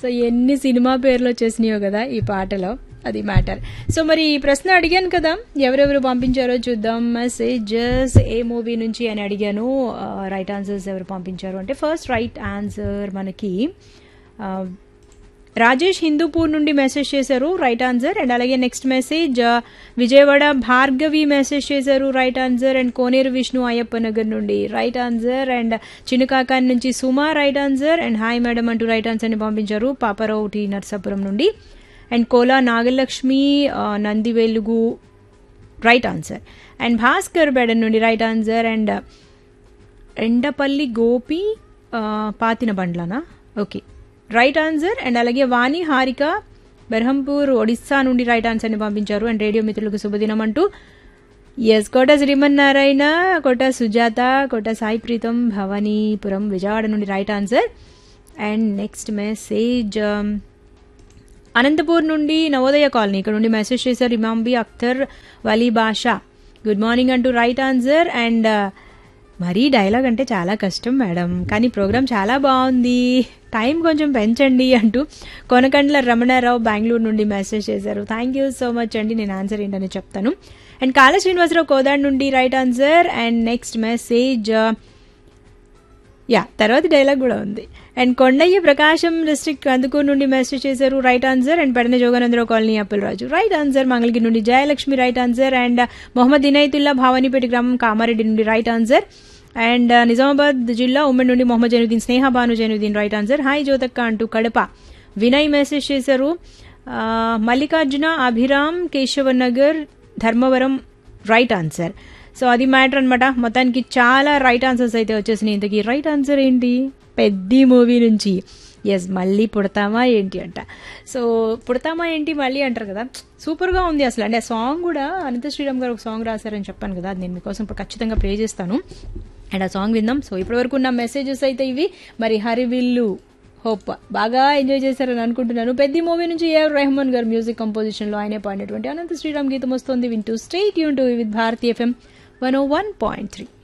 so ఎన్ని cinema పేర్లు వచ్చేసినాయో కదా ఈ పాటలో అది మ్యాటర్ సో మరి ఈ ప్రశ్న అడిగాను కదా ఎవరెవరు పంపించారో చూద్దాం మెసేజెస్ ఏ మూవీ నుంచి అని అడిగాను రైట్ ఆన్సర్స్ ఎవరు పంపించారు అంటే ఫస్ట్ రైట్ ఆన్సర్ మనకి ఆ, రాజేష్ హిందూపూర్ నుండి మెసేజ్ చేశారు రైట్ ఆన్సర్ అండ్ అలాగే నెక్స్ట్ మెసేజ్ ఆ, విజయవాడ భార్గవి మెసేజ్ చేశారు right answer and Koneru Vishnu Ayyappa Nagar నుండి రైట్ ఆన్సర్ అండ్ చిన్నకాకాన్ నుంచి Suma right answer and hi madam అంటూ రైట్ ఆన్సర్ని పంపించారు పాపారావు టి నర్సాపురం నుండి అండ్ కోలా నాగలక్ష్మి ఆ, Nandi Velugu right answer and Bhaskar బెడన్ నుండి right answer and Endapalli Gopi ఆ, పాతిన బండ్లనా ఓకే రైట్ ఆన్సర్ అండ్ అలాగే వాణి హారిక బెర్హంపూర్ ఒడిస్సా నుండి రైట్ ఆన్సర్ని పంపించారు అండ్ రేడియో మిత్రులకు శుభదినం అంటూ ఎస్ కోట శ్రీమన్ నారాయణ కోట సుజాత కోట సాయి ప్రీతం భవానీపురం విజయవాడ నుండి right answer and next message Anantapur నుండి నవోదయ కాలనీ ఇక్కడ నుండి మెసేజ్ చేశారు ఇమాంబి అఖ్తర్ వలీ బాషా గుడ్ మార్నింగ్ అంటూ రైట్ ఆన్సర్ అండ్ మరీ డైలాగ్ అంటే చాలా కష్టం మేడం కానీ ప్రోగ్రామ్ చాలా బాగుంది టైం కొంచెం పెంచండి అంటూ కొనకండ్ల రమణారావు బెంగళూరు నుండి మెసేజ్ చేశారు థ్యాంక్ యూ సో మచ్ అండి నేను ఆన్సర్ ఏంటని చెప్తాను అండ్ కాళ శ్రీనివాసరావు కోదాడ్ నుండి right answer and next message yeah తర్వాత డైలాగ్ కూడా ఉంది అండ్ కొండయ్య ప్రకాశం డిస్ట్రిక్ట్ అందుకూరు నుండి మెసేజ్ చేశారు right answer and Pedana Joganandarao colony Appalaraju right answer Mangalagiri నుండి Jayalakshmi right answer and Mohammed Inayatullah Bhavanipeta గ్రామం కామారెడ్డి నుండి రైట్ ఆన్సర్ అండ్ నిజామాబాద్ జిల్లా ఉమ్మడి నుండి Mohammed Zainuddin Sneha Bhanu Zainuddin right answer hi Jyothakka అంటూ కడప వినయ్ మెసేజ్ చేశారు ఆ, Mallikarjuna Abhiram Keshava Nagar Dharmavaram right answer so అది మ్యాటర్ అనమాట మొత్తానికి చాలా రైట్ ఆన్సర్స్ అయితే వచ్చేసినాయి ఇంతకీ రైట్ ఆన్సర్ ఏంటి పెద్ద మూవీ నుంచి ఎస్ మళ్ళీ పుడతామా ఏంటి అంట సో పుడతామా ఏంటి మళ్ళీ అంటారు కదా సూపర్గా ఉంది అసలు అంటే ఆ సాంగ్ కూడా అనిత శ్రీరామ్ గారు ఒక సాంగ్ రాశారని చెప్పాను కదా అది నేను మీకోసం ఇప్పుడు ఖచ్చితంగా ప్లే చేస్తాను అండ్ ఆ సాంగ్ విందాం సో ఇప్పటివరకు ఉన్న మెసేజెస్ అయితే ఇవి మరి హరివిల్లు హోప్ బాగా ఎంజాయ్ చేశారని అనుకుంటున్నాను పెద్ద మూవీ నుంచి ఏఆర్ రెహమాన్ గారు మ్యూజిక్ కంపోజిషన్లో ఆయనే పాడినటువంటి అనంత శ్రీరామ్ గీతం వస్తుంది వింటూ స్టేట్ యూన్ to with Bharati FM one o one point three